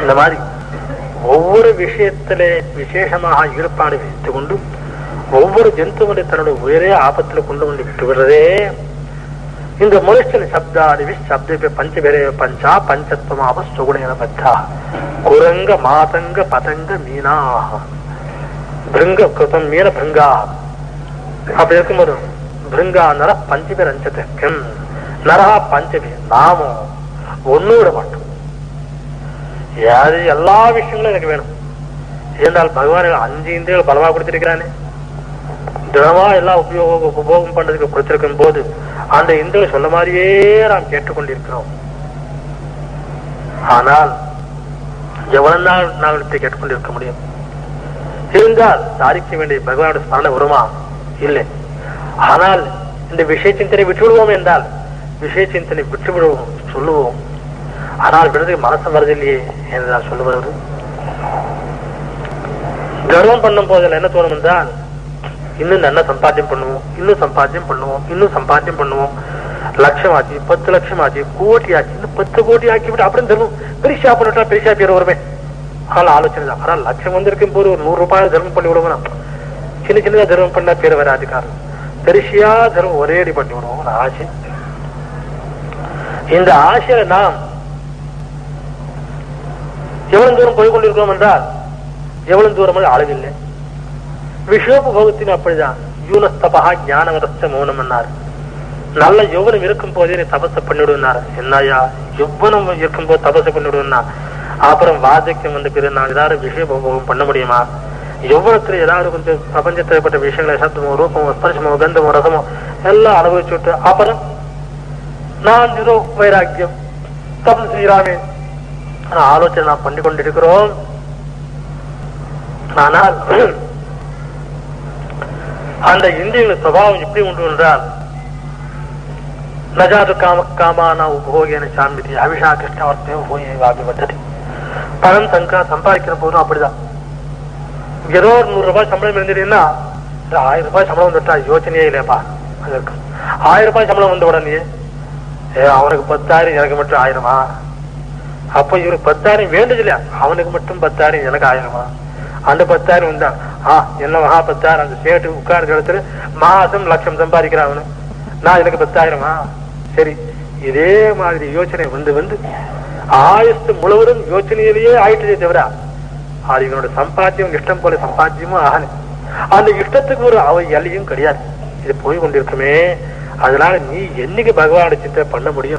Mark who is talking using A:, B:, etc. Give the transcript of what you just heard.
A: அந்த மாதிரி ஒவ்வொரு விஷயத்திலே விசேஷமாக ஈடுபாடு வைத்துக் கொண்டு ஒவ்வொரு ஜந்துவனை தன்னுடைய உயரே ஆபத்தில் கொண்டு வந்து விட்டு விடுறதே இந்த முனிஷ்டன் சப்தாதி சப்த பஞ்சபேரே பஞ்சா பஞ்சத்வமாவ சுகுணேன பத்தா குரங்க மாதங்க பதங்க மீனாக பிருங்க கிருதம் மீன பிருங்கா அப்படி இருக்கும்போது பிருங்கா நர பஞ்சபேர் அஞ்சதற்கும் நரா பஞ்சபே நாமம் ஒண்ணு விட மாட்டோம் அது எல்லா விஷயங்களும் எனக்கு வேணும் இருந்தால் பகவான் எனக்கு அஞ்சு இந்திரிகள் பலமா கொடுத்திருக்கிறானே தினமா எல்லாம் உபயோக உபயோகம் பண்றதுக்கு கொடுத்திருக்கும் போது அந்த இந்திரன் சொன்ன மாதிரியே நாம் கேட்டுக்கொண்டிருக்கிறோம் ஆனால் எவ்வளவு நாள் நாம் இதை கேட்டுக்கொண்டிருக்க முடியும் இருந்தால் சாதிக்க வேண்டிய பகவானுடைய ஸ்மரணை வருமா இல்லை ஆனால் இந்த விஷய சிந்தனை விட்டு விடுவோம் என்றால் விஷய சிந்தனை விட்டு விடுவோம் சொல்லுவோம் ஆனால் விடுறதுக்கு மனசு வரதில்லையே என்று நான் சொல்லுவது கர்வம் பண்ணும் போதில் என்ன தோணும் என்றால் இன்னும் நல்ல சம்பாத்தியம் பண்ணுவோம் இன்னும் சம்பாத்தியம் பண்ணுவோம் இன்னும் சம்பாத்தியம் பண்ணுவோம் லட்சம் ஆச்சு பத்து லட்சம் ஆச்சு கோடி ஆச்சு இன்னும் பத்து கோடி ஆக்கி விட்டு அப்புறம் தர்மம் பெரிசா பண்ணிட்டா பெரிசா பேர் வருமே ஆனால் ஆலோசனை தான் ஆனால் லட்சம் வந்திருக்கும் போது ஒரு நூறு ரூபாய் தர்மம் பண்ணி விடுவோம் சின்ன சின்னதா தர்மம் பண்ணா பேர் வராது காரணம் பெரிசியா தர்மம் ஒரே அடி பண்ணி விடுவோம் ஒரு ஆசை இந்த ஆசையில நாம் எவ்வளவு தூரம் போய் கொண்டிருக்கிறோம் என்றால் எவ்வளவு தூரம் அளவில்லை விஷயோபோகத்தின் அப்படிதான் யூனஸ்தபா ஞானவரஸ்த மௌனம் என்னார் நல்ல யௌவனம் இருக்கும் போதே நீ தபச பண்ணிவிடுனார் என்னையா யௌவனம் இருக்கும் போது தபச பண்ணிவிடுனா அப்புறம் வார்த்தக்கியம் வந்து பிறகு நான் ஏதாவது விஷயோபோகம் பண்ண முடியுமா யௌவனத்துல ஏதாவது கொஞ்சம் பிரபஞ்சத்தில் ஏற்பட்ட விஷயங்களை சத்தமோ ரூபமோ ஸ்பர்சமோ கந்தமோ ரசமோ எல்லாம் அனுபவிச்சு விட்டு அப்புறம் நான் நிரோ வைராக்கியம் தபசு செய்யலாமே ஆலோசனை நாம் பண்ணி கொண்டிருக்கிறோம் ஆனால் அந்த இந்தியர்கள் சுவாவம் எப்படி உண்டு என்றால் நஜாது காம காமான உபோகேன சாமிதி அபிஷா கிருஷ்ணவர்த்தே உபோகே வாபிபத்தது பணம் தங்கா சம்பாதிக்கிற போதும் அப்படிதான் ஏதோ ஒரு நூறு ரூபாய் சம்பளம் இருந்ததுன்னா ஆயிரம் ரூபாய் சம்பளம் வந்துட்டா யோசனையே இல்லையப்பா அதற்கு ஆயிரம் ரூபாய் சம்பளம் வந்த உடனே ஏ, அவனுக்கு பத்தாயிரம் எனக்கு மட்டும் ஆயிரமா அப்ப இவருக்கு பத்தாயிரம் வேண்டது இல்லையா அவனுக்கு மட்டும் பத்தாயிரம் எனக்கு ஆயிரமா அந்த பத்தாயிரம் வந்தா ஆ என்ன மகா பத்தாயிரம் அந்த சேட்டு உட்கார்ந்து இடத்துல மாசம் லட்சம் சம்பாதிக்கிறான் அவனு நான் எனக்கு பத்தாயிரமா சரி இதே மாதிரி யோசனை வந்து வந்து ஆயுசு முழுவதும் யோசனையிலேயே ஆயிட்டதே தவிர அது இவனோட சம்பாத்தியம் இஷ்டம் போல சம்பாத்தியமும் ஆகல அந்த இஷ்டத்துக்கு ஒரு அவ எல்லையும் கிடையாது இது போய் கொண்டிருக்குமே அதனால நீ என்னைக்கு பகவானோட சிந்தை பண்ண முடியும்